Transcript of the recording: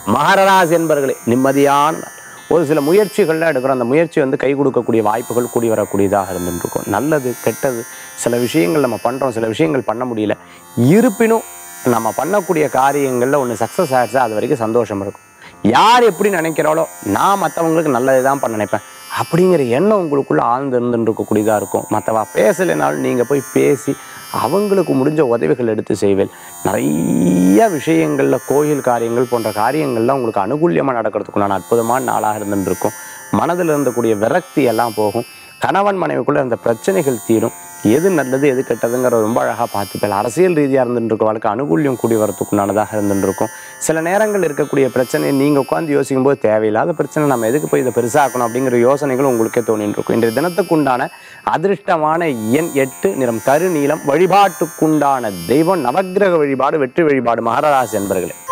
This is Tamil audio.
மகரராசி என்பர்களே நிம்மதியான நாள் ஒரு சில முயற்சிகள்லாம் எடுக்கிறோம் அந்த முயற்சி வந்து கை கொடுக்கக்கூடிய வாய்ப்புகள் கூடி வரக்கூடியதாக இருந்துருக்கும் நல்லது கெட்டது சில விஷயங்கள் நம்ம பண்ணுறோம் சில விஷயங்கள் பண்ண முடியல இருப்பினும் நம்ம பண்ணக்கூடிய காரியங்களில் ஒன்று சக்ஸஸ் ஆகிடுச்சா அது வரைக்கும் சந்தோஷம் இருக்கும் யார் எப்படி நினைக்கிறாளோ நான் மற்றவங்களுக்கு நல்லது தான் பண்ண நினைப்பேன் அப்படிங்கிற எண்ணம் உங்களுக்குள்ள ஆழ்ந்து இருந்துட்டு இருக்கக்கூடியதாக இருக்கும் மற்றவா பேசலைனாலும் நீங்கள் போய் பேசி அவங்களுக்கு முடிஞ்ச உதவிகள் எடுத்து செய்வேன் நிறைய விஷயங்களில் கோயில் காரியங்கள் போன்ற காரியங்கள்லாம் உங்களுக்கு அனுகூல்யமாக நடக்கிறதுக்குண்டான அற்புதமான நாளாக இருந்துட்டு இருக்கும் மனதில் இருந்தக்கூடிய விரக்தி எல்லாம் போகும் கணவன் மனைவிக்குள்ள இருந்த பிரச்சனைகள் தீரும் எது நல்லது எது கெட்டதுங்கிற ரொம்ப அழகாக பார்த்துப்பேன் அரசியல் ரீதியாக இருந்துட்டு இருக்கும் வாழ்க்கை அனுகூல்யம் கூடி வரத்துக்குண்டானதாக இருந்துட்டு இருக்கும் சில நேரங்கள் இருக்கக்கூடிய பிரச்சனையை நீங்கள் உட்காந்து யோசிக்கும் போது தேவையில்லாத பிரச்சனை நம்ம எதுக்கு போய் இதை பெருசாக்கணும் அப்படிங்கிற யோசனைகள் உங்களுக்கே தோணிட்டு இருக்கும் இன்றைய தினத்துக்குண்டான அதிர்ஷ்டமான எண் எட்டு நிறம் கருநீலம் வழிபாட்டுக்குண்டான தெய்வம் நவக்கிரக வழிபாடு வெற்றி வழிபாடு மகராசி என்பர்களே